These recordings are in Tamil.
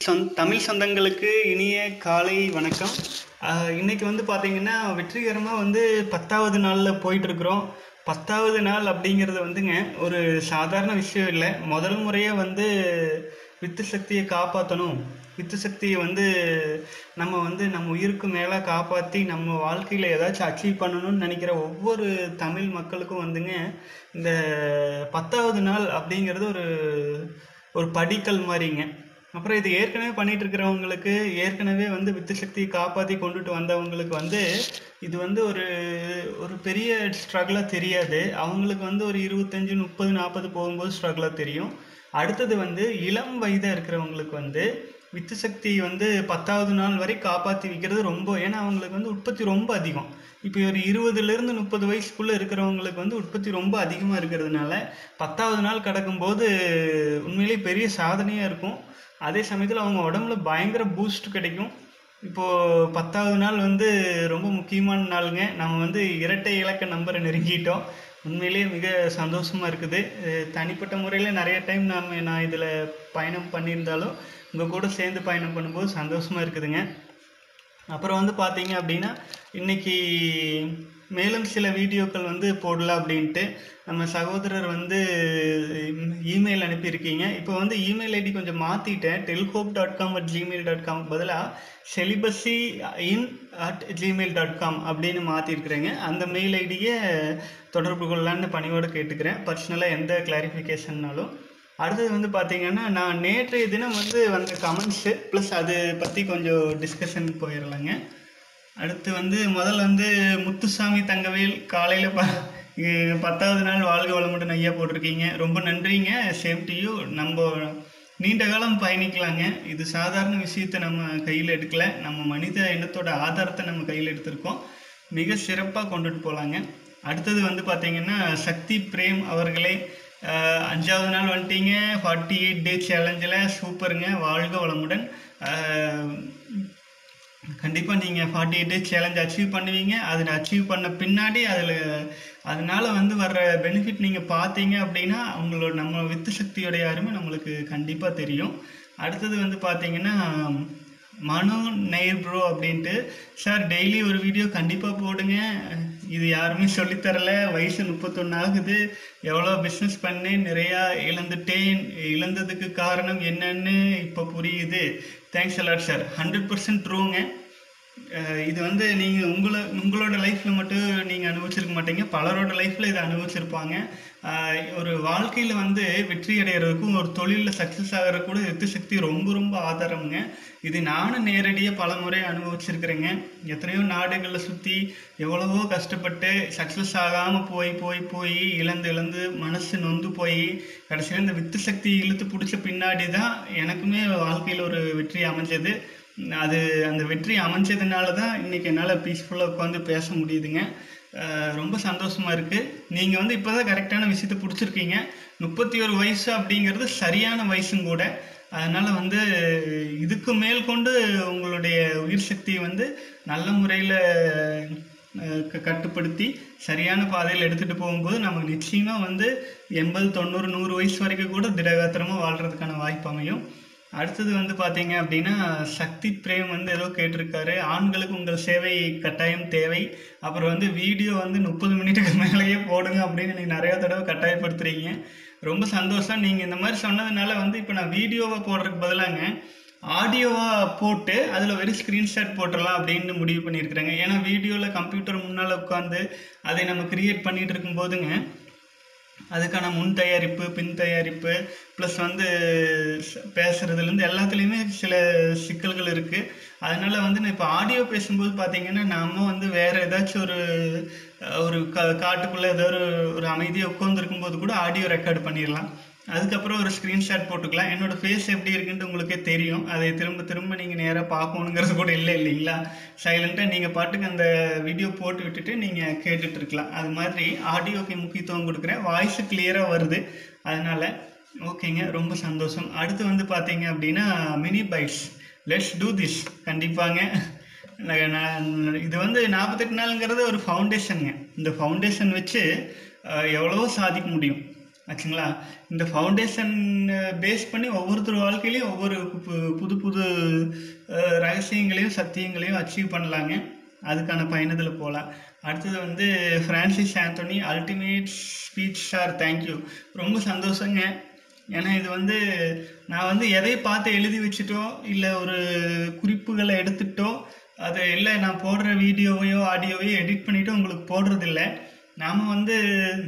சொந் தமிழ் சொந்தங்களுக்கு இனிய காலை வணக்கம் ஆஹ் இன்னைக்கு வந்து பார்த்தீங்கன்னா வெற்றிகரமாக வந்து பத்தாவது நாளில் போயிட்டுருக்குறோம் பத்தாவது நாள் அப்படிங்கிறது வந்துங்க ஒரு சாதாரண விஷயம் இல்லை முதல் முறையாக வந்து வித்து சக்தியை காப்பாற்றணும் வித்து சக்தியை வந்து நம்ம வந்து நம்ம உயிருக்கு மேலே காப்பாற்றி நம்ம வாழ்க்கையில் ஏதாச்சும் அச்சீவ் பண்ணணும்னு நினைக்கிற ஒவ்வொரு தமிழ் மக்களுக்கும் வந்துங்க இந்த பத்தாவது நாள் அப்படிங்கிறது ஒரு ஒரு படிக்கல் மாதிரிங்க அப்புறம் இது ஏற்கனவே பண்ணிட்டு இருக்கிறவங்களுக்கு ஏற்கனவே வந்து வித்து சக்தியை காப்பாற்றி கொண்டுட்டு வந்தவங்களுக்கு வந்து இது வந்து ஒரு ஒரு பெரிய ஸ்ட்ரகிளாக தெரியாது அவங்களுக்கு வந்து ஒரு இருபத்தஞ்சு முப்பது நாற்பது போகும்போது ஸ்ட்ரகிளாக தெரியும் அடுத்தது வந்து இளம் வயதாக இருக்கிறவங்களுக்கு வந்து வித்து சக்தி வந்து பத்தாவது நாள் வரை காப்பாற்றி வைக்கிறது ரொம்ப ஏன்னா அவங்களுக்கு வந்து உற்பத்தி ரொம்ப அதிகம் இப்போ ஒரு இருபதுலேருந்து முப்பது வயசுக்குள்ளே இருக்கிறவங்களுக்கு வந்து உற்பத்தி ரொம்ப அதிகமாக இருக்கிறதுனால பத்தாவது நாள் கடக்கும்போது உண்மையிலேயே பெரிய சாதனையாக இருக்கும் அதே சமயத்தில் அவங்க உடம்புல பயங்கர பூஸ்ட் கிடைக்கும் இப்போது பத்தாவது நாள் வந்து ரொம்ப முக்கியமான நாளுங்க நம்ம வந்து இரட்டை இலக்க நம்பரை நெருங்கிட்டோம் உண்மையிலேயே மிக சந்தோஷமாக இருக்குது அஹ் தனிப்பட்ட முறையில் நிறைய டைம் நாம் நான் இதில் பயணம் பண்ணியிருந்தாலும் உங்கள் கூட சேர்ந்து பயணம் பண்ணும்போது சந்தோஷமாக இருக்குதுங்க அப்புறம் வந்து பார்த்தீங்க அப்படின்னா இன்னைக்கு மேலும் சில வீடியோக்கள் வந்து போடலாம் அப்படின்ட்டு நம்ம சகோதரர் வந்து இமெயில் அனுப்பியிருக்கீங்க இப்போ வந்து இமெயில் ஐடி கொஞ்சம் மாற்றிட்டேன் டெல்ஹோப் dot com at Gmail dot com பதிலாக celibacy in at Gmail dot com அப்படின்னு மாற்றிருக்கிறேங்க அந்த மெயில் ஐடியை தொடர்பு கொள்ளலான்னு பணியோடு கேட்டுக்கிறேன் பர்சனலாக எந்த கிளாரிஃபிகேஷன்னாலும் அடுத்தது வந்து பார்த்தீங்கன்னா நான் நேற்றைய தினம் வந்து வந்த கமெண்ட்ஸு ப்ளஸ் அது பற்றி கொஞ்சம் டிஸ்கஷன் போயிடலாங்க அடுத்து வந்து முதல்ல வந்து முத்துசாமி தங்கவேல் காலையில் ப இ- பத்தாவது நாள் வாழ்க வளமுடன் ஐயா போட்டிருக்கீங்க ரொம்ப நன்றிங்க சேம் டு யூ நம்ம நீண்ட காலம் பயணிக்கலாங்க இது சாதாரண விஷயத்தை நம்ம கையில் எடுக்கல நம்ம மனித இனத்தோட ஆதாரத்தை நம்ம கையில் எடுத்திருக்கோம் மிக சிறப்பாக கொண்டுட்டு போகலாங்க அடுத்தது வந்து பார்த்தீங்கன்னா சக்தி பிரேம் அவர்களே அஹ், அஞ்சாவது நாள் வந்துட்டீங்க ஃபார்ட்டி எயிட் டே சேலஞ்சில் சூப்பருங்க வாழ்க வளமுடன் அஹ், கண்டிப்பாக நீங்கள் forty eight days challenge achieve பண்ணுவீங்க அதில் அச்சீவ் பண்ண பின்னாடி அதில் அதனால வந்து வர்ற பெனிஃபிட் நீங்கள் பார்த்தீங்க அப்படின்னா உங்களோட நம்ம வித்து சக்தியோடைய அருமை நம்மளுக்கு கண்டிப்பாக தெரியும் அடுத்தது வந்து பார்த்தீங்கன்னா மனு நெய்ர் ப்ரோ அப்படின்ட்டு சார் டெய்லி ஒரு வீடியோ கண்டிப்பாக போடுங்க இது யாருமே சொல்லித்தரல வயசு முப்பத்தொன்று ஆகுது எவ்வளோ பிஸ்னஸ் பண்ணேன் நிறையா இழந்துட்டேன் இழந்ததுக்கு காரணம் என்னன்னு இப்போ புரியுது thanks a lot sir hundred percent ட்ரூங்க அஹ் இது வந்து நீங்கள் உங்களை உங்களோட லைஃப்பில் மட்டும் நீங்கள் அனுபவிச்சிருக்க மாட்டீங்க பலரோட லைஃப்பில் இதை அனுபவிச்சிருப்பாங்க அஹ் ஒரு வாழ்க்கையில் வந்து வெற்றி அடைகிறதுக்கும் ஒரு தொழிலில் சக்ஸஸ் ஆகிற கூட வித்து சக்தி ரொம்ப ரொம்ப ஆதாரம்ங்க இது நானும் நேரடியாக பல முறை அனுபவிச்சிருக்கிறேங்க எத்தனையோ நாடுகளில் சுற்றி எவ்வளவோ கஷ்டப்பட்டு சக்ஸஸ் ஆகாமல் போய் போய் போய் இழந்து இழந்து மனசு நொந்து போய் கடைசியில் இந்த வித்து சக்தி இழுத்து பிடிச்ச பின்னாடி தான் எனக்குமே வாழ்க்கையில் ஒரு வெற்றி அமைஞ்சது அது அந்த வெற்றி அமைஞ்சதுனால தான் இன்னைக்கு என்னால் பீஸ்ஃபுல்லாக உட்காந்து பேச முடியுதுங்க அஹ் ரொம்ப சந்தோஷமா இருக்கு நீங்கள் வந்து இப்போ தான் கரெக்டான விஷயத்தை பிடிச்சிருக்கீங்க முப்பத்தி ஒரு வயசு அப்படிங்கிறது சரியான வயசும் கூட அதனால வந்து இதுக்கு மேல் கொண்டு உங்களுடைய உயிர் சக்தியை வந்து நல்ல முறையில் கட்டுப்படுத்தி சரியான பாதையில் எடுத்துகிட்டு போகும்போது நமக்கு நிச்சயமாக வந்து எண்பது தொண்ணூறு நூறு வயசு வரைக்கும் கூட திடகாத்திரமாக வாழ்கிறதுக்கான வாய்ப்பு அமையும் அடுத்தது வந்து பார்த்தீங்க அப்படின்னா சக்தி பிரேம் வந்து ஏதோ கேட்டிருக்காரு ஆண்களுக்கு உங்கள் சேவை கட்டாயம் தேவை அப்புறம் வந்து வீடியோ வந்து முப்பது மினிட்டுக்கு மேலேயே போடுங்க அப்படின்னு நீங்கள் நிறைய தடவை கட்டாயப்படுத்துறீங்க ரொம்ப சந்தோஷம் நீங்கள் இந்த மாதிரி சொன்னதுனால வந்து இப்போ நான் வீடியோவை போடுறதுக்கு பதிலாங்க ஆடியோவாக போட்டு அதில் வெறும் ஸ்க்ரீன்ஷாட் போட்டுடலாம் அப்படின்னு முடிவு பண்ணியிருக்கிறேங்க ஏன்னா வீடியோவில் கம்ப்யூட்டர் முன்னால் உட்காந்து அதை நம்ம கிரியேட் பண்ணிட்டு இருக்கும்போதுங்க அதுக்கான முன் தயாரிப்பு பின் தயாரிப்பு ப்ளஸ் வந்து ச- பேசுறதுலேருந்து எல்லாத்துலேயுமே சில சிக்கல்கள் இருக்குது அதனால வந்து நான் இப்போ ஆடியோ பேசும்போது பார்த்தீங்கன்னா நாம வந்து வேற ஏதாச்சும் ஒரு அஹ், ஒரு கா காட்டுக்குள்ளே ஏதோ ஒரு ஒரு அமைதியாக உட்காந்துருக்கும் போது கூட ஆடியோ ரெக்கார்ட் பண்ணிடலாம் அதுக்கப்புறம் ஒரு ஸ்க்ரீன்ஷாட் போட்டுக்கலாம் என்னோட ஃபேஸ் எப்படி இருக்குன்ட்டு உங்களுக்கே தெரியும் அதை திரும்ப திரும்ப நீங்கள் நேராக பார்க்கணுங்கிறது கூட இல்லை இல்லைங்களா சைலண்ட்டாக நீங்கள் பாட்டுக்கு அந்த வீடியோ போட்டு விட்டுட்டு நீங்கள் கேட்டுட்டு இருக்கலாம் அது மாதிரி ஆடியோக்கு முக்கியத்துவம் கொடுக்குறேன் வாய்ஸ் கிளியராக வருது அதனால ஓகேங்க ரொம்ப சந்தோஷம் அடுத்து வந்து பார்த்தீங்க அப்படின்னா mini bites let's do this கண்டிப்பாங்க நான் நான் இது வந்து நாற்பத்தெட்டு நாளுங்கிறது ஒரு ஃபவுண்டேஷனுங்க இந்த ஃபவுண்டேஷன் வச்சு அஹ், எவ்வளவோ சாதிக்க முடியும் ஆச்சுங்களா இந்த ஃபவுண்டேஷன் பேஸ் பண்ணி ஒவ்வொருத்தர் வாழ்க்கையிலையும் ஒவ்வொரு பு- புது புது அஹ், ரகசியங்களையும் சத்தியங்களையும் அச்சீவ் பண்ணலாங்க அதுக்கான பயணத்தில் போகலாம் அடுத்தது வந்து Francis Antony ultimate speech sir thank you ரொம்ப சந்தோஷங்க ஏன்னா இது வந்து நான் வந்து எதை பார்த்து எழுதி வச்சுட்டோ இல்லை ஒரு குறிப்புகளை எடுத்துட்டோ அதை இல்லை நான் போடுற வீடியோவையோ ஆடியோவையோ எடிட் பண்ணிவிட்டு உங்களுக்கு போடுறதில்ல நாம் வந்து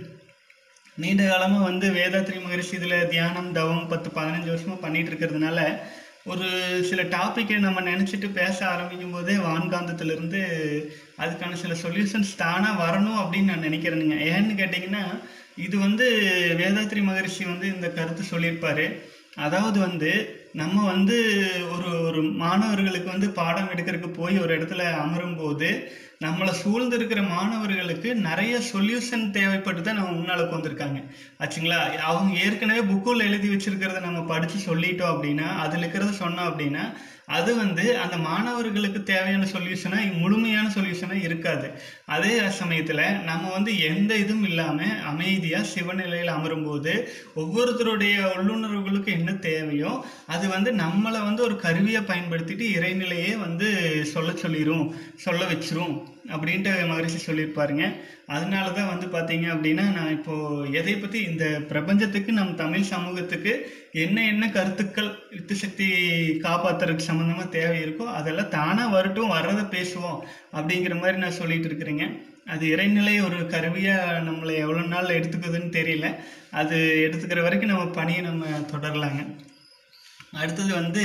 நீண்ட காலமாக வந்து வேதாத்ரி மகரிஷி இதில் தியானம் தவம் பத்து பதினஞ்சு வருஷமாக பண்ணிட்டு இருக்கிறதுனால ஒரு சில டாப்பிக்கை நம்ம நினச்சிட்டு பேச ஆரம்பிக்கும் போதே வான்காந்தத்திலிருந்து அதுக்கான சில சொல்யூஷன்ஸ் தானாக வரணும் அப்படின்னு நான் நினைக்கிறேனுங்க ஏன்னு கேட்டிங்கன்னா இது வந்து வேதாத்ரி மகரிஷி வந்து இந்த கருத்து சொல்லியிருப்பாரு அதாவது வந்து நம்ம வந்து ஒரு ஒரு மாணவர்களுக்கு வந்து பாடம் எடுக்கிறதுக்கு போய் ஒரு இடத்துல அமரும்போது நம்மளை சூழ்ந்து இருக்கிற மாணவர்களுக்கு நிறைய சொல்யூஷன் தேவைப்பட்டு தான் நம்ம முன்னாளுக்கு வந்திருக்காங்க ஆச்சுங்களா அவங்க ஏற்கனவே புக்குள்ள எழுதி வச்சிருக்கிறத நம்ம படித்து சொல்லிட்டோம் அப்படின்னா அதில் இருக்கிறத சொன்னோம் அப்படின்னா அது வந்து அந்த மாணவர்களுக்கு தேவையான சொல்யூஷனாக முழுமையான சொல்யூஷனாக இருக்காது அதே சமயத்தில் நம்ம வந்து எந்த இதுவும் இல்லாமல் அமைதியாக சிவநிலையில் அமரும்போது ஒவ்வொருத்தருடைய உள்ளுணர்வுகளுக்கு என்ன தேவையோ அது வந்து நம்மளை வந்து ஒரு கருவியை பயன்படுத்திட்டு இறைநிலையே வந்து சொல்ல சொல்லிரும் சொல்ல வச்சிரும் அப்படின்ட்டு மகரிஷி சொல்லியிருப்பாருங்க அதனால தான் வந்து பார்த்தீங்க அப்படின்னா நான் இப்போ எதை பற்றி இந்த பிரபஞ்சத்துக்கு நம் தமிழ் சமூகத்துக்கு என்ன என்ன கருத்துக்கள் யுத்த சக்தி காப்பாத்துறதுக்கு சம்மந்தமாக தேவை இருக்கோ அதெல்லாம் தானாக வரட்டும் வர்றதை பேசுவோம் அப்படிங்கிற மாதிரி நான் சொல்லிட்டு இருக்கிறேங்க அது இறைநிலை ஒரு கருவியாக நம்மளை எவ்வளோ நாள் எடுத்துக்குதுன்னு தெரியல அது எடுத்துக்கிற வரைக்கும் நம்ம பணியை நம்ம தொடரலாங்க அடுத்தது வந்து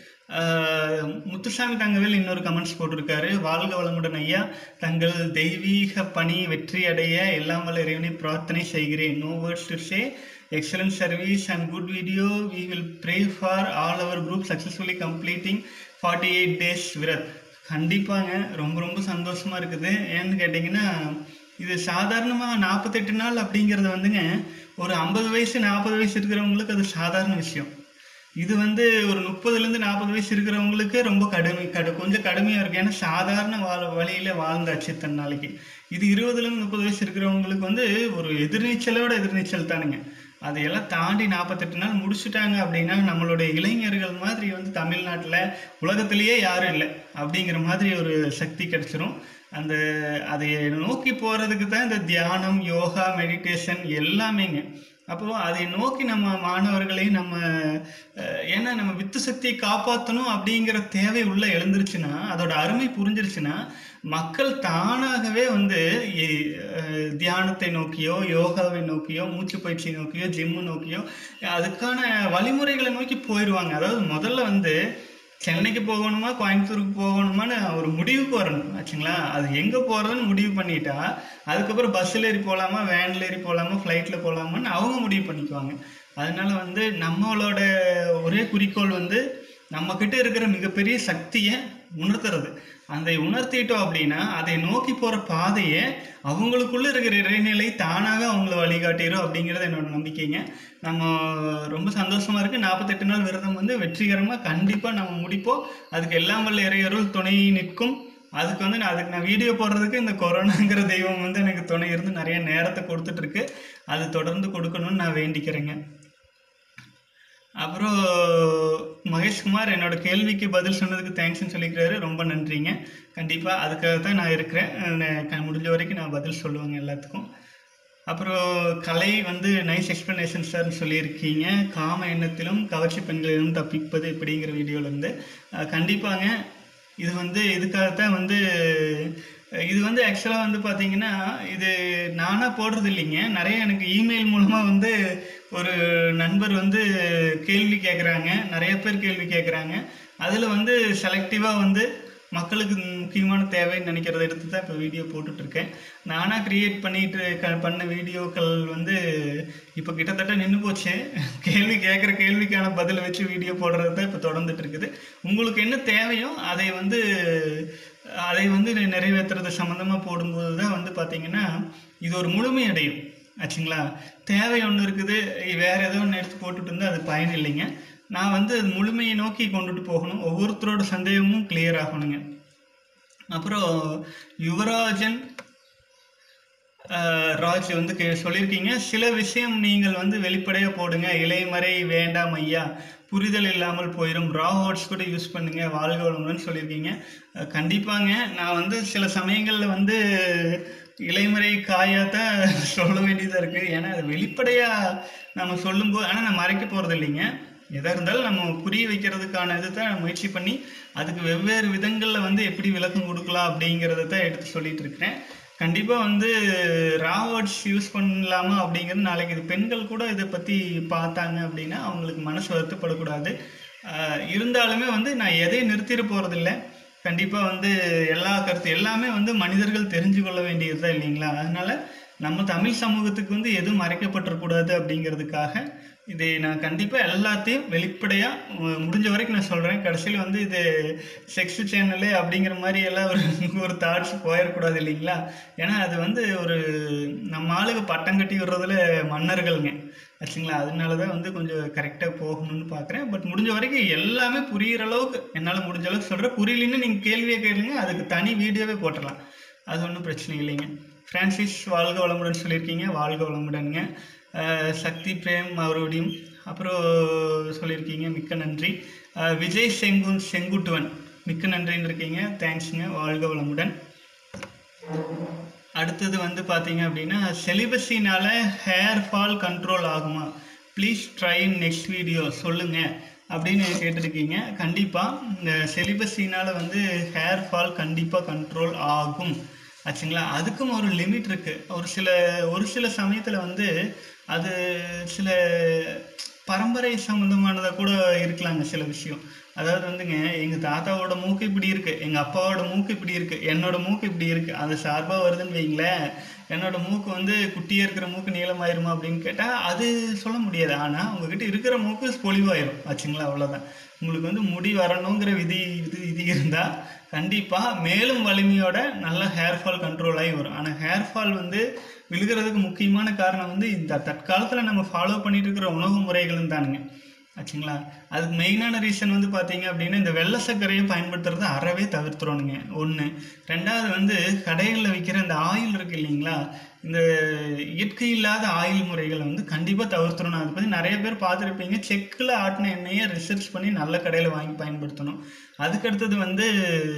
ஆஹ், முத்துசாமி தங்கவேல் இன்னொரு கமெண்ட்ஸ் போட்டிருக்காரு வாழ்க வளமுடன் ஐயா தங்கள் தெய்வீக பணி வெற்றி அடைய எல்லாம் வல்ல இறைவனை பிரார்த்தனை செய்கிறேன் no words to say excellent service and good video we will pray for all our group successfully completing forty eight days விரத் கண்டிப்பாங்க ரொம்ப ரொம்ப சந்தோஷமா இருக்குது ஏன்னு கேட்டிங்கன்னா இது சாதாரணமாக நாற்பத்தெட்டு நாள் அப்படிங்கிறது வந்துங்க ஒரு ஐம்பது வயசு நாற்பது வயசு இருக்கிறவங்களுக்கு அது சாதாரண விஷயம் இது வந்து ஒரு முப்பதுலேருந்து நாற்பது வயசு இருக்கிறவங்களுக்கு ரொம்ப கடுமை கடு கொஞ்சம் கடுமையாக இருக்கு ஏன்னா சாதாரண வாழ வழியில் வாழ்ந்தாச்சு தன் நாளைக்கு இது இருபதுலேருந்து முப்பது வயசு இருக்கிறவங்களுக்கு வந்து ஒரு எதிர்நீச்சலோட எதிர்நீச்சல் தானுங்க அதையெல்லாம் தாண்டி நாற்பத்தெட்டு நாள் முடிச்சுட்டாங்க அப்படின்னா நம்மளுடைய இளைஞர்கள் மாதிரி வந்து தமிழ்நாட்டில் உலகத்திலேயே யாரும் இல்லை அப்படிங்கிற மாதிரி ஒரு சக்தி கிடைச்சிரும் அந்த அதை நோக்கி போகிறதுக்கு தான் இந்த தியானம் யோகா மெடிடேஷன் எல்லாமேங்க அப்போ அதை நோக்கி நம்ம மாணவர்களையும் நம்ம அஹ், ஏன்னா நம்ம வித்து சக்தியை காப்பாற்றணும் அப்படிங்கிற தேவை உள்ள எழுந்துருச்சுன்னா அதோட அருமை புரிஞ்சிருச்சுன்னா மக்கள் தானாகவே வந்து இ- அஹ், தியானத்தை நோக்கியோ யோகாவை நோக்கியோ மூச்சு பயிற்சியை நோக்கியோ ஜிம்மு நோக்கியோ அதுக்கான வழிமுறைகளை நோக்கி போயிடுவாங்க அதாவது முதல்ல வந்து சென்னைக்கு போகணுமா கோயம்புத்தூருக்கு போகணுமான்னு ஒரு முடிவுக்கு வரணும் ஆச்சுங்களா அது எங்கே போகிறதுன்னு முடிவு பண்ணிட்டா அதுக்கப்புறம் பஸ்ஸில் ஏறி போகலாமா வேனில் ஏறி போகலாமா ஃப்ளைட்டில் போகலாமான்னு அவங்க முடிவு பண்ணிக்குவாங்க அதனால வந்து நம்மளோட ஒரே குறிக்கோள் வந்து நம்மக்கிட்ட இருக்கிற மிகப்பெரிய சக்தியை உணர்த்துறது அந்த உணர்த்திட்டோம் அப்படின்னா அதை நோக்கி போகிற பாதையை அவங்களுக்குள்ள இருக்கிற இறைநிலை தானாக அவங்கள வழிகாட்டிடும் அப்படிங்கிறது என்னோட நம்பிக்கைங்க நம்ம ரொம்ப சந்தோஷமா இருக்கு நாற்பத்தெட்டு நாள் விரதம் வந்து வெற்றிகரமாக கண்டிப்பாக நம்ம முடிப்போம் அதுக்கு எல்லாம் வல்ல இறையருள் துணை நிற்கும் அதுக்கு வந்து நான் அதுக்கு நான் வீடியோ போடுறதுக்கு இந்த கொரோனாங்கிற தெய்வம் வந்து எனக்கு துணை இருந்து நிறைய நேரத்தை கொடுத்துட்டு இருக்கு அது தொடர்ந்து கொடுக்கணும்னு நான் வேண்டிக்கிறேங்க அப்புறம் மகேஷ்குமார் என்னோட கேள்விக்கு பதில் சொன்னதுக்கு தேங்க்ஸ்னு சொல்லிக்கிறாரு ரொம்ப நன்றிங்க கண்டிப்பாக அதுக்காக தான் நான் இருக்கிறேன் நான் க- முடிஞ்ச வரைக்கும் நான் பதில் சொல்லுவேங்க எல்லாத்துக்கும் அப்புறம் கலை வந்து நைஸ் எக்ஸ்ப்ளனேஷன் சார்னு சொல்லியிருக்கீங்க காம எண்ணத்திலும் கவர்ச்சி பெண்களிலும் தப்பிப்பது எப்படிங்கிற வீடியோலேருந்து கண்டிப்பாங்க இது வந்து இதுக்காகத்தான் வந்து அஹ் இது வந்து ஆக்சுவலாக வந்து பார்த்தீங்கன்னா இது நானாக போடுறது இல்லைங்க நிறைய எனக்கு இமெயில் மூலமாக வந்து ஒரு நண்பர் வந்து கேள்வி கேட்குறாங்க நிறைய பேர் கேள்வி கேட்குறாங்க அதில் வந்து செலக்டிவாக வந்து மக்களுக்கு முக்கியமான தேவைன்னு நினைக்கிறத எடுத்து தான் இப்போ வீடியோ போட்டுட்ருக்கேன் நானாக க்ரியேட் பண்ணிட்டு க பண்ண வீடியோக்கள் வந்து இப்போ கிட்டத்தட்ட நின்று போச்சு கேள்வி கேட்குற கேள்விக்கான பதிலை வச்சு வீடியோ போடுறது தான் இப்போ தொடர்ந்துட்டு இருக்குது உங்களுக்கு என்ன தேவையோ அதை வந்து அதை வந்து நிறைவேற்றுறது சம்மந்தமாக போடும்போது தான் வந்து பார்த்தீங்கன்னா இது ஒரு முழுமை அடையும் ஆச்சுங்களா தேவை ஒன்று இருக்குது வேற ஏதோ ஒன்று எடுத்து போட்டுட்டு இருந்தால் அது பயன் இல்லைங்க நான் வந்து அது முழுமையை நோக்கி கொண்டுட்டு போகணும் ஒவ்வொருத்தரோட சந்தேகமும் கிளியர் ஆகணுங்க அப்புறம் யுவராஜன் அஹ், ராஜ் வந்து கே சொல்லியிருக்கீங்க சில விஷயம் நீங்கள் வந்து வெளிப்படையாக போடுங்க இலைமறை வேண்டாம் ஐயா புரிதல் இல்லாமல் போயிடும் ரா வேர்ட்ஸ் கூட யூஸ் பண்ணுங்க வாழ்க வளமுடன் சொல்லியிருக்கீங்க அஹ், கண்டிப்பாங்க நான் வந்து சில சமயங்களில் வந்து இலைமறை காயாத்தான் சொல்ல வேண்டியதாக இருக்குது ஏன்னா அது வெளிப்படையாக நம்ம சொல்லும்போது ஆனால் நான் மறைக்க போகிறது இல்லைங்க எதாக இருந்தாலும் நம்ம புரிய வைக்கிறதுக்கான இது தான் முயற்சி பண்ணி அதுக்கு வெவ்வேறு விதங்களில் வந்து எப்படி விளக்கம் கொடுக்கலாம் அப்படிங்கிறத தான் எடுத்து சொல்லிட்டு இருக்கிறேன் கண்டிப்பாக வந்து ரா வேர்ட்ஸ் யூஸ் பண்ணலாமா அப்படிங்கிறது நாளைக்கு இது பெண்கள் கூட இதை பற்றி பார்த்தாங்க அப்படின்னா அவங்களுக்கு மனசு வருத்தப்படக்கூடாது ஆஹ் இருந்தாலுமே வந்து நான் எதையும் நிறுத்திட போகிறதில்ல கண்டிப்பாக வந்து எல்லா கருத்து எல்லாமே வந்து மனிதர்கள் தெரிஞ்சு கொள்ள வேண்டியது தான் இல்லைங்களா அதனால நம்ம தமிழ் சமூகத்துக்கு வந்து எதுவும் மறைக்கப்பட்டுறக்கூடாது அப்படிங்கிறதுக்காக இதை நான் கண்டிப்பாக எல்லாத்தையும் வெளிப்படையாக முடிஞ்ச வரைக்கும் நான் சொல்கிறேன் கடைசியில் வந்து இது செக்ஸ் சேனலு அப்படிங்கிற மாதிரி எல்லாம் ஒரு ஒரு தாட்ஸ் போயிடக்கூடாது இல்லைங்களா ஏன்னா அது வந்து ஒரு நம்ம ஆளுங்க பட்டம் கட்டி விடுறதுல மன்னர்கள்ங்க ஆச்சுங்களா அதனால தான் வந்து கொஞ்சம் கரெக்டாக போகணும்னு பார்க்குறேன் பட் முடிஞ்ச வரைக்கும் எல்லாமே புரியிற அளவுக்கு என்னால் முடிஞ்ச அளவுக்கு சொல்கிறேன் புரியலன்னு நீங்கள் கேள்வியை கேளுங்க அதுக்கு தனி வீடியோவே போட்டுடலாம் அது ஒன்றும் பிரச்சனை இல்லைங்க ஃப்ரான்சிஸ் வாழ்க வளமுடன் சொல்லியிருக்கீங்க வாழ்க வளமுடன்ங்க அஹ் சக்தி பிரேம் மறுபடியும் அப்புறம் சொல்லியிருக்கீங்க மிக்க நன்றி அஹ் விஜய் செங்கு செங்குட்டுவன் மிக்க நன்றின்னு இருக்கீங்க தேங்க்ஸுங்க வாழ்க வளமுடன் அடுத்தது வந்து பார்த்தீங்க அப்படின்னா செலிபஸினால ஹேர் ஃபால் கண்ட்ரோல் ஆகுமா ப்ளீஸ் ட்ரை நெக்ஸ்ட் வீடியோ சொல்லுங்க அப்படின்னு கேட்டிருக்கீங்க கண்டிப்பாக இந்த செலிபஸினால வந்து ஹேர் ஃபால் கண்டிப்பாக கண்ட்ரோல் ஆகும் ஆச்சுங்களா அதுக்கும் ஒரு லிமிட் இருக்குது ஒரு சில ஒரு சில சமயத்தில் வந்து அது சில பரம்பரை சம்மந்தமானதாக கூட இருக்கலாங்க சில விஷயம் அதாவது வந்துங்க எங்கள் தாத்தாவோட மூக்கு இப்படி இருக்குது எங்கள் அப்பாவோட மூக்கு இப்படி இருக்குது என்னோட மூக்கு இப்படி இருக்குது அது சார்பாக வருதுன்னு வைங்களேன் என்னோட மூக்கு வந்து குட்டியாக இருக்கிற மூக்கு நீளமாயிருமா அப்படின்னு கேட்டால் அது சொல்ல முடியாது ஆனால் உங்ககிட்ட இருக்கிற மூக்கு பொலிவாயிரும் ஆச்சுங்களா அவ்வளோதான் உங்களுக்கு வந்து முடி வரணுங்கிற விதி இது விதி இருந்தால் கண்டிப்பாக மேலும் வலிமையோட நல்ல ஹேர் ஃபால் கண்ட்ரோல் ஆகி வரும் ஆனால் ஹேர் ஃபால் வந்து விழுகிறதுக்கு முக்கியமான காரணம் வந்து இந்த தற்காலத்தில் நம்ம ஃபாலோ பண்ணிட்டு இருக்கிற உணவு முறைகளும் தானுங்க ஆச்சுங்களா அதுக்கு மெயினான ரீசன் வந்து பார்த்தீங்க அப்படின்னா இந்த வெள்ளை சர்க்கரையை பயன்படுத்துறத அறவே தவிர்த்துறோனுங்க ஒன்று ரெண்டாவது வந்து கடைகளில் விற்கிற இந்த ஆயில் இருக்கு இல்லைங்களா இந்த இயற்கை இல்லாத ஆயில் முறைகளை வந்து கண்டிப்பாக தவிர்த்துறணும் அதை பற்றி நிறைய பேர் பார்த்துருப்பீங்க செக்கில் ஆட்டின எண்ணெயை ரிசர்ச் பண்ணி நல்ல கடையில் வாங்கி பயன்படுத்தணும் அதுக்கடுத்தது வந்து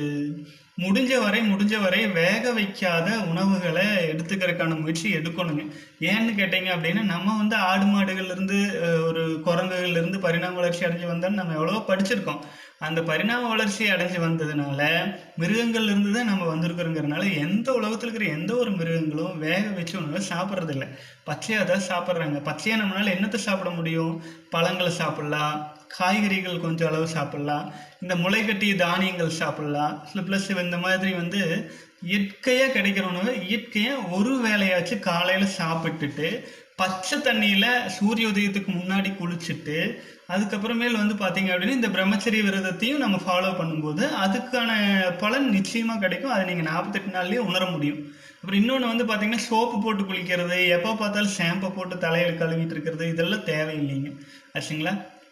முடிஞ்ச வரை முடிஞ்ச வரை வேக வைக்காத உணவுகளை எடுத்துக்கிறதுக்கான முயற்சி எடுக்கணுங்க ஏன்னு கேட்டீங்க அப்படின்னா நம்ம வந்து ஆடு மாடுகள்ல இருந்து அஹ், ஒரு குரங்குகள்ல இருந்து பரிணாம வளர்ச்சி அடைஞ்சு வந்தோம்னு நம்ம எவ்வளவோ படிச்சிருக்கோம் அந்த பரிணாம வளர்ச்சி அடைஞ்சு வந்ததுனால மிருகங்கள்ல இருந்து தான் நம்ம வந்திருக்கிறோங்கிறனால எந்த உலகத்துல இருக்கிற எந்த ஒரு மிருகங்களும் வேக வச்சு உணவை சாப்பிட்றது இல்லை பச்சையாக தான் சாப்பிட்றாங்க பச்சையாக நம்மளால என்னத்தை சாப்பிட முடியும் பழங்களை சாப்பிடலாம் காய்கறிகள் கொஞ்சம் அளவு சாப்பிடலாம் இந்த முளைக்கட்டிய தானியங்கள் சாப்பிடலாம் ப்ளஸ் இந்த மாதிரி வந்து இயற்கையாக கிடைக்கிற உணவு இயற்கையாக ஒரு வேலையாச்சும் காலையில் சாப்பிட்டுட்டு பச்சை தண்ணியில் சூரிய உதயத்துக்கு முன்னாடி குளிச்சுட்டு அதுக்கப்புறமேல் வந்து பார்த்தீங்க அப்படின்னா இந்த பிரம்மச்சரிய விரதத்தையும் நம்ம ஃபாலோ பண்ணும்போது அதுக்கான பலன் நிச்சயமாக கிடைக்கும் அதை நீங்கள் நாற்பத்தெட்டு நாள்லேயே உணர முடியும் அப்புறம் இன்னொன்று வந்து பார்த்தீங்கன்னா சோப்பு போட்டு குளிக்கிறது எப்போ பார்த்தாலும் ஷாம்பை போட்டு தலையில் கழுவிட்டு இருக்கிறது இதெல்லாம் தேவையில்லைங்க ஆச்சுங்களா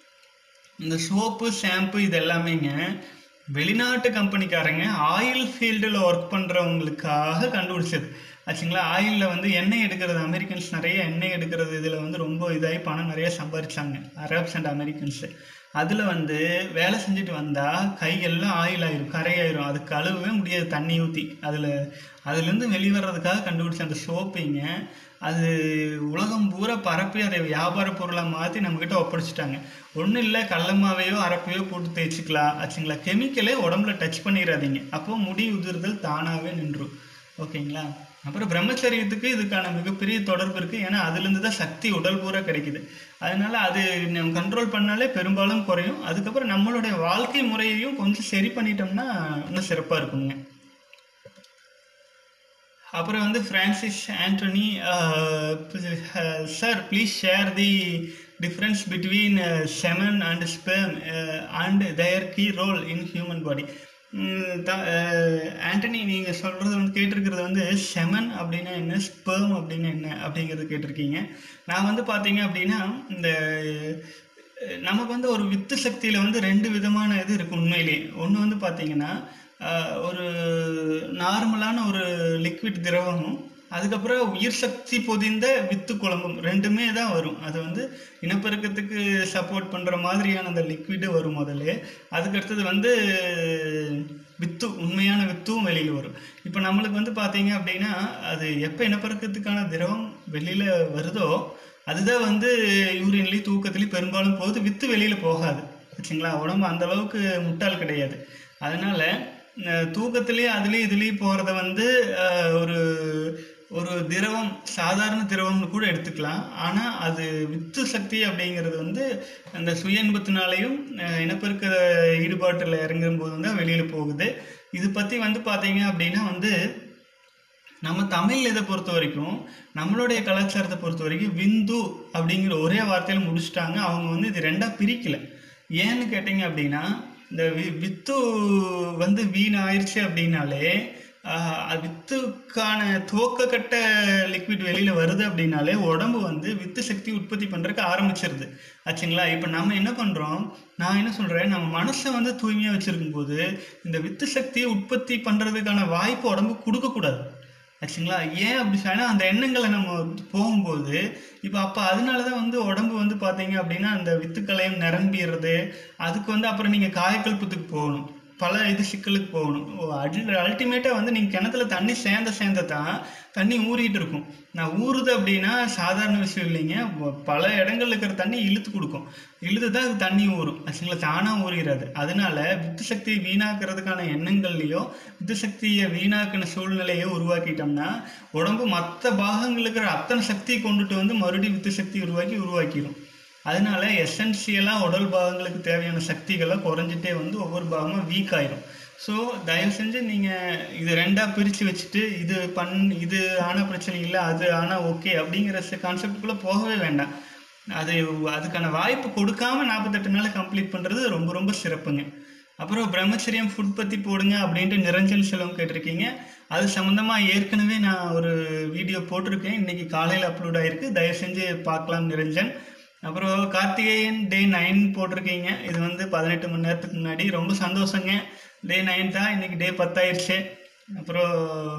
இந்த சோப்பு ஷாம்பு இது எல்லாமேங்க வெளிநாட்டு கம்பெனிக்காரங்க ஆயில் ஃபீல்டில் ஒர்க் பண்ணுறவங்களுக்காக கண்டுபிடிச்சது ஆச்சுங்களா ஆயிலில் வந்து எண்ணெய் எடுக்கிறது அமெரிக்கன்ஸ் நிறைய எண்ணெய் எடுக்கிறது இதில் வந்து ரொம்ப இதாகி பணம் நிறைய சம்பாதிச்சாங்க அரப்ஸ் அண்ட் அமெரிக்கன்ஸு அதில் வந்து வேலை செஞ்சுட்டு வந்தால் கையெல்லாம் ஆயில் ஆயிரும் கரையாயிரும் அது கழுவவே முடியாது தண்ணி ஊற்றி அதில் அதுலேருந்து வெளிவரதுக்காக கண்டுபிடிச்ச அந்த சோப்பைங்க அது உலகம் பூரா பரப்பி அதை வியாபார பொருளாக மாற்றி நம்மக்கிட்ட ஒப்படைச்சிட்டாங்க ஒன்றும் இல்லை கடலமாவையோ அரப்பையோ போட்டு தேய்ச்சிக்கலாம் ஆச்சுங்களா கெமிக்கலே உடம்புல டச் பண்ணிடாதீங்க அப்போ முடி உதிர்தல் தானாகவே நின்றும் ஓகேங்களா அப்புறம் பிரம்மச்சரியத்துக்கு இதுக்கான மிகப்பெரிய தொடர்பு இருக்குது ஏன்னா அதுலேருந்து தான் சக்தி உடல் பூரா கிடைக்குது அதனால அது நம்ம கண்ட்ரோல் பண்ணாலே பெரும்பாலும் குறையும் அதுக்கப்புறம் நம்மளுடைய வாழ்க்கை முறையையும் கொஞ்சம் சரி பண்ணிட்டோம்னா இன்னும் சிறப்பாக இருக்குங்க அப்புறம் வந்து Francis Antony sir please share the difference between semen and sperm and their key role in human body Antony நீங்கள் சொல்கிறது வந்து கேட்டிருக்கிறது வந்து செமன் அப்படின்னா என்ன ஸ்பெர்ம் அப்படின்னா என்ன அப்படிங்கிறது கேட்டிருக்கீங்க நான் வந்து பார்த்தீங்க அப்படின்னா இந்த அஹ், நமக்கு வந்து ஒரு வித்து சக்தியில் வந்து ரெண்டு விதமான இது இருக்குது உண்மையிலேயே ஒன்று வந்து பார்த்தீங்கன்னா ஆஹ், ஒரு நார்மலான ஒரு லிக்விட் திரவமும் அதுக்கப்புறம் உயிர் சக்தி பொதிந்த வித்து குழம்பும் ரெண்டுமே தான் வரும் அது வந்து இனப்பெருக்கத்துக்கு சப்போர்ட் பண்ணுற மாதிரியான அந்த லிக்விடு வரும் முதல்ல அதுக்கடுத்தது வந்து வித்து உண்மையான வித்தும் வெளியில் வரும் இப்போ நம்மளுக்கு வந்து பார்த்தீங்க அப்படின்னா அது எப்போ இனப்பெருக்கத்துக்கான திரவம் வெளியில் வருதோ அதுதான் வந்து யூரின்லேயும் தூக்கத்துலேயும் பெரும்பாலும் போகுது வித்து வெளியில் போகாது வச்சுங்களா உடம்பு அந்த அளவுக்கு முட்டாள் கிடையாது அதனால அஹ், தூக்கத்திலேயே அதுலேயும் இதுலேயும் போகிறத வந்து அஹ், ஒரு ஒரு திரவம் சாதாரண திரவம்னு கூட எடுத்துக்கலாம் ஆனால் அது வித்து சக்தி அப்படிங்கிறது வந்து அந்த சுய இன்பத்தினாலையும் அஹ், இனப்பெருக்க ஈடுபாட்டில் இறங்கும் போது தான் வெளியில் போகுது இது பற்றி வந்து பார்த்தீங்க அப்படின்னா வந்து நம்ம தமிழ் இதை பொறுத்த வரைக்கும் நம்மளுடைய கலாச்சாரத்தை பொறுத்த வரைக்கும் விந்து அப்படிங்கிற ஒரே வார்த்தையில் முடிச்சிட்டாங்க அவங்க வந்து இது ரெண்டாக பிரிக்கல ஏன்னு கேட்டிங்க அப்படின்னா இந்த வி வித்து வந்து வீண் ஆயிடுச்சு அப்படின்னாலே ஆஹ், அது வித்துக்கான துவக்கக்கட்ட லிக்விட் வெளியில் வருது அப்படின்னாலே உடம்பு வந்து வித்து சக்தி உற்பத்தி பண்ணுறதுக்கு ஆரம்பிச்சிருது ஆச்சுங்களா இப்போ நம்ம என்ன பண்ணுறோம் நான் என்ன சொல்கிறேன் நம்ம மனசை வந்து தூய்மையாக வச்சுருக்கும் போது இந்த வித்து சக்தியை உற்பத்தி பண்ணுறதுக்கான வாய்ப்பு உடம்பு கொடுக்கக்கூடாது ஆச்சுங்களா ஏன் அப்படி சொன்னா அந்த எண்ணங்களை நம்ம போகும்போது இப்போ அப்போ அதனால தான் வந்து உடம்பு வந்து பார்த்தீங்க அப்படின்னா அந்த வித்துக்களையும் நிரம்பிடுறது அதுக்கு வந்து அப்புறம் நீங்கள் காயக்கல்பத்துக்கு போகணும் பல இது சிக்கலுக்கு போகணும் அல்டிமேட்டாக வந்து நீங்கள் கிணத்துல தண்ணி சேர்ந்த சேர்ந்த தான் தண்ணி ஊறிட்டு இருக்கும் நான் ஊறுது அப்படின்னா சாதாரண விஷயம் இல்லைங்க வ- பல இடங்கள்ல இருக்கிற தண்ணி இழுத்து கொடுக்கும் இழுத்து தான் அது தண்ணி ஊறும் ஆக்சுவலாக தானாக ஊறிடாது அதனால வித்து சக்தியை வீணாக்குறதுக்கான எண்ணங்கள்லையோ வித்து சக்தியை வீணாக்கின சூழ்நிலையை உருவாக்கிட்டோம்னா உடம்பு மற்ற பாகங்களுக்கு இருக்கிற அத்தனை சக்தியை கொண்டுட்டு வந்து மறுபடியும் வித்து சக்தி உருவாக்கி உருவாக்கிடும் அதனால எசென்சியலாக உடல் பாகங்களுக்கு தேவையான சக்திகளை குறைஞ்சிட்டே வந்து ஒவ்வொரு பாகமும் வீக் ஆயிடும் ஸோ தயவு செஞ்சு நீங்கள் இது ரெண்டாக பிரித்து வச்சுட்டு இது பண் இது ஆனால் பிரச்சனை இல்லை அது ஆனால் ஓகே அப்படிங்கிற கான்செப்டுக்குள்ளே போகவே வேண்டாம் அது அதுக்கான வாய்ப்பு கொடுக்காம நாற்பத்தெட்டு நாள் கம்ப்ளீட் பண்ணுறது ரொம்ப ரொம்ப சிறப்புங்க அப்புறம் பிரம்மச்சரியம் ஃபுட் பற்றி போடுங்க அப்படின்ட்டு நிரஞ்சன் செல்வம் கேட்டிருக்கீங்க அது சம்மந்தமாக ஏற்கனவே நான் ஒரு வீடியோ போட்டிருக்கேன் இன்னைக்கு காலையில் அப்லோட் ஆயிருக்கு தயவு செஞ்சு பார்க்கலாம் நிரஞ்சன் அப்புறம் கார்த்திகேயன் டே நைன் போட்டிருக்கீங்க இது வந்து பதினெட்டு மணி நேரத்துக்கு முன்னாடி ரொம்ப சந்தோஷங்க டே நைன் தான் இன்னைக்கு டே பத்தாயிருச்சு அப்புறம்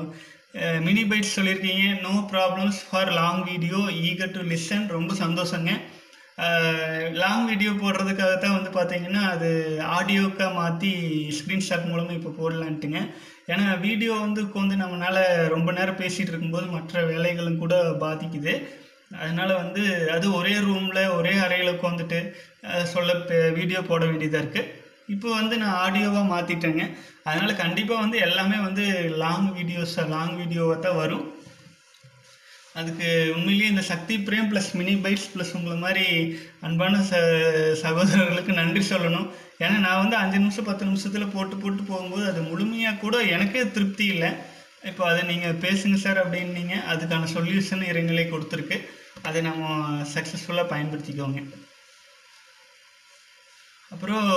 மினி பைட்ஸ் சொல்லியிருக்கீங்க no problems for long video eager to listen ரொம்ப சந்தோஷங்க லாங் வீடியோ போடுறதுக்காக தான் வந்து பார்த்தீங்கன்னா அது ஆடியோக்காக மாற்றி ஸ்க்ரீன்ஷாட் மூலமாக இப்போ போடலான்ட்டுங்க ஏன்னா வீடியோ வந்து உட்காந்து நம்மளால ரொம்ப நேரம் பேசிகிட்டு இருக்கும்போது மற்ற வேலைகளும் கூட பாதிக்குது அதனால வந்து அது ஒரே ரூமில் ஒரே அறையில் உட்காந்துட்டு அஹ், சொல்ல வீடியோ போட வேண்டியதாக இருக்குது இப்போ வந்து நான் ஆடியோவாக மாற்றிட்டேங்க அதனால கண்டிப்பாக வந்து எல்லாமே வந்து லாங் வீடியோஸ் லாங் வீடியோவாக தான் வரும் அதுக்கு உண்மையிலேயே இந்த சக்தி பிரேம் ப்ளஸ் மினி பைட்ஸ் ப்ளஸ் உங்களை மாதிரி அன்பான ச சகோதரர்களுக்கு நன்றி சொல்லணும் ஏன்னா நான் வந்து அஞ்சு நிமிஷம் பத்து நிமிஷத்தில் போட்டு போட்டு போகும்போது அது முழுமையாக கூட எனக்கே திருப்தி இல்லை இப்போ அதை நீங்கள் பேசுங்க சார் அப்படின்னீங்க அதுக்கான சொல்யூஷன் இறைநிலை கொடுத்துருக்கு அதை நம்ம சக்ஸஸ்ஃபுல்லாக பயன்படுத்திக்கோங்க அப்புறம்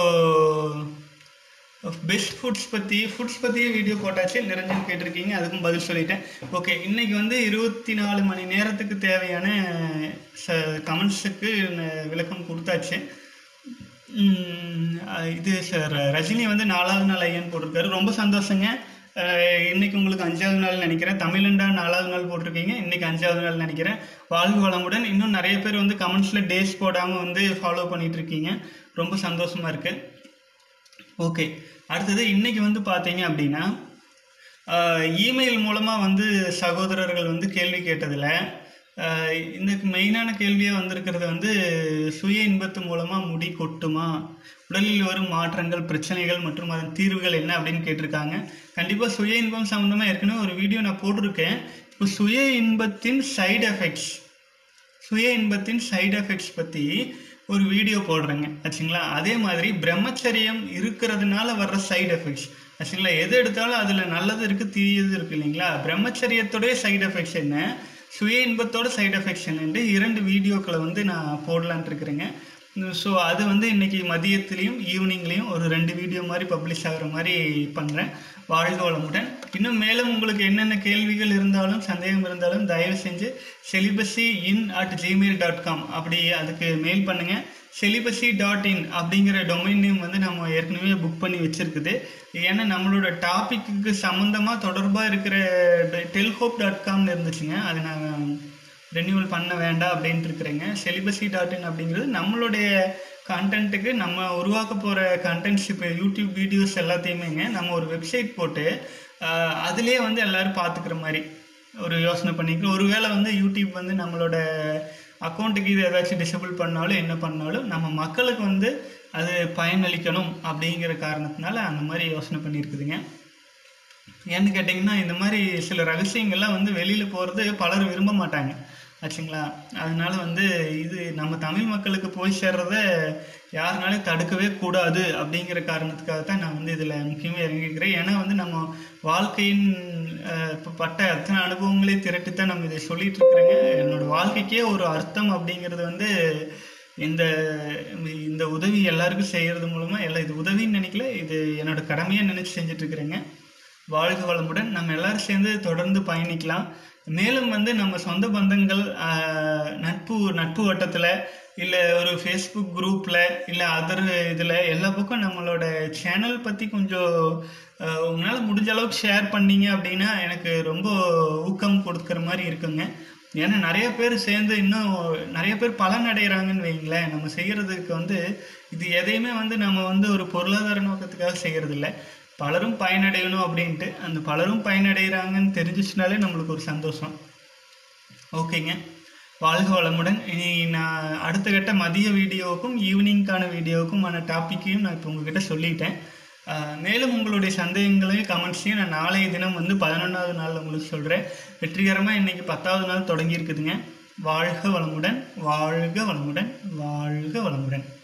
பெஸ்ட் ஃபுட்ஸ் பற்றி ஃபுட்ஸ் பற்றியே வீடியோ போட்டாச்சு நிரஞ்சன் கேட்டிருக்கீங்க அதுக்கும் பதில் சொல்லிட்டேன் ஓகே இன்னைக்கு வந்து இருபத்தி நாலு மணி நேரத்துக்கு தேவையான ச கமெண்ட்ஸுக்கு விளக்கம் கொடுத்தாச்சு உம், அஹ் இது சார் ரஜினி வந்து நாலாவது நாள் ஐயன் போட்டிருக்காரு ரொம்ப சந்தோஷங்க அஹ் இன்னைக்கு உங்களுக்கு அஞ்சாவது நாள் நினைக்கிறேன் தமிழண்டா நாலாவது நாள் போட்டிருக்கீங்க இன்னைக்கு அஞ்சாவது நாள் நினைக்கிறேன் வாழ்க வளமுடன் இன்னும் நிறைய பேர் வந்து கமெண்ட்ஸில் டேஸ் போடாமல் வந்து ஃபாலோ பண்ணிட்டு இருக்கீங்க ரொம்ப சந்தோஷமா இருக்கு ஓகே அடுத்தது இன்னைக்கு வந்து பார்த்தீங்க அப்படின்னா இமெயில் மூலமாக வந்து சகோதரர்கள் வந்து கேள்வி கேட்டதில் ஆஹ் இந்த மெயினான கேள்வியாக வந்திருக்கிறது வந்து சுய இன்பத்து மூலமாக முடி கொட்டுமா உடலில் வரும் மாற்றங்கள் பிரச்சனைகள் மற்றும் அதன் தீர்வுகள் என்ன அப்படின்னு கேட்டிருக்காங்க கண்டிப்பாக சுய இன்பம் சம்மந்தமாக ஏற்கனவே ஒரு வீடியோ நான் போட்டிருக்கேன் இப்போ சுய இன்பத்தின் சைடு எஃபெக்ட்ஸ் சுய இன்பத்தின் சைடு எஃபெக்ட்ஸ் பற்றி ஒரு வீடியோ போடுறேங்க ஆச்சுங்களா அதே மாதிரி பிரம்மச்சரியம் இருக்கிறதுனால வர்ற சைடு எஃபெக்ட்ஸ் ஆச்சுங்களா எது எடுத்தாலும் அதில் நல்லது இருக்குது தீயது இருக்குது இல்லைங்களா பிரம்மச்சரியத்தோடைய சைடு எஃபெக்ட்ஸ் என்ன சுய இன்பத்தோட சைடு எஃபெக்ட்ஸ் என்னன்ட்டு இரண்டு வீடியோக்களை வந்து நான் போடலான்ட்டு இருக்கிறேங்க ஸோ அது வந்து இன்னைக்கு மதியத்துலேயும் ஈவினிங்லேயும் ஒரு ரெண்டு வீடியோ மாதிரி பப்ளிஷ் ஆகிற மாதிரி பண்ணுறேன் வாழ்க வளமுடன் இன்னும் மேலும் உங்களுக்கு என்னென்ன கேள்விகள் இருந்தாலும் சந்தேகம் இருந்தாலும் தயவு செஞ்சு celibacy in at Gmail dot com அப்படி அதுக்கு மெயில் பண்ணுங்கள் செலிபஸி டாட் இன் அப்படிங்கிற டொமைன் நேம் வந்து நம்ம ஏற்கனவே புக் பண்ணி வச்சுருக்குது ஏன்னா நம்மளோட டாப்பிக்கு சம்மந்தமாக தொடர்பாக இருக்கிற டெல்ஹோப் டாட் காம்னு இருந்துச்சுங்க அது நான் ரெனியூவல் பண்ண வேண்டாம் அப்படின்ட்டு இருக்கிறேங்க செலிபஸி டாட் இன் அப்படிங்கிறது நம்மளுடைய கண்டென்ட்டுக்கு நம்ம உருவாக்க போகிற கண்டென்ட்ஸ் இப்போ யூடியூப் வீடியோஸ் எல்லாத்தையுமேங்க நம்ம ஒரு வெப்சைட் போட்டு ஆஹ், அதிலே வந்து எல்லோரும் பார்த்துக்கிற மாதிரி ஒரு யோசனை பண்ணிக்கிறோம் ஒருவேளை வந்து யூடியூப் வந்து நம்மளோட அக்கௌண்ட்டுக்கு இது ஏதாச்சும் டிசபிள் பண்ணாலும் என்ன பண்ணாலும் நம்ம மக்களுக்கு வந்து அது பயனளிக்கணும் அப்படிங்கிற காரணத்தினால அந்த மாதிரி யோசனை பண்ணியிருக்குதுங்க ஏன்னு கேட்டிங்கன்னா இந்த மாதிரி சில ரகசியங்கள்லாம் வந்து வெளியில் போகிறது பலர் விரும்ப மாட்டாங்க ஆச்சுங்களா அதனால வந்து இது நம்ம தமிழ் மக்களுக்கு போய் சேர்றத யாருனாலும் தடுக்கவே கூடாது அப்படிங்கிற காரணத்துக்காக தான் நான் வந்து இதில் முக்கியமாக இறங்கிக்கிறேன் ஏன்னா வந்து நம்ம வாழ்க்கையின் அஹ், இப்ப பட்ட அத்தனை அனுபவங்களே திரட்டி தான் நம்ம இதை சொல்லிட்டு இருக்கிறேங்க என்னோட வாழ்க்கைக்கே ஒரு அர்த்தம் அப்படிங்கிறது வந்து இந்த இந்த உதவி எல்லாருக்கும் செய்கிறது மூலமாக எல்லாம் இது உதவின்னு நினைக்கல இது என்னோட கடமையாக நினச்சி செஞ்சுட்டு இருக்கிறேங்க வாழ்க வளமுடன் நம்ம எல்லாரும் சேர்ந்து தொடர்ந்து பயணிக்கலாம் மேலும் வந்து நம்ம சொந்த பந்தங்கள் ஆஹ், நட்பு நட்பு வட்டத்தில் இல்லை ஒரு ஃபேஸ்புக் குரூப்பில் இல்லை அதர் இதில் எல்லா பக்கம் நம்மளோட சேனல் பற்றி கொஞ்சம் ஆஹ், உங்களால் முடிஞ்ச அளவுக்கு ஷேர் பண்ணீங்க அப்படின்னா எனக்கு ரொம்ப ஊக்கம் கொடுக்குற மாதிரி இருக்குங்க ஏன்னா நிறைய பேர் சேர்ந்து இன்னும் நிறைய பேர் பலன் அடைகிறாங்கன்னு வைங்களேன் நம்ம செய்கிறதுக்கு வந்து இது எதையுமே வந்து நம்ம வந்து ஒரு பொருளாதார நோக்கத்துக்காக செய்கிறது இல்லை பலரும் பயனடையணும் அப்படின்ட்டு அந்த பலரும் பயனடைகிறாங்கன்னு தெரிஞ்சிச்சுனாலே நம்மளுக்கு ஒரு சந்தோஷம் ஓகேங்க வாழ்க வளமுடன் இனி நான் அடுத்த கட்ட மதிய வீடியோவுக்கும் ஈவினிங்க்கான வீடியோவுக்குமான டாப்பிக்கையும் நான் இப்போ உங்ககிட்ட சொல்லிட்டேன் ஆஹ் மேலும் உங்களுடைய சந்தேகங்களையும் கமெண்ட்ஸையும் நான் நாளைய தினம் வந்து பதினொன்றாவது நாள் உங்களுக்கு சொல்கிறேன் வெற்றிகரமாக இன்னைக்கு பத்தாவது நாள் தொடங்கி இருக்குதுங்க வாழ்க வளமுடன் வாழ்க வளமுடன் வாழ்க வளமுடன்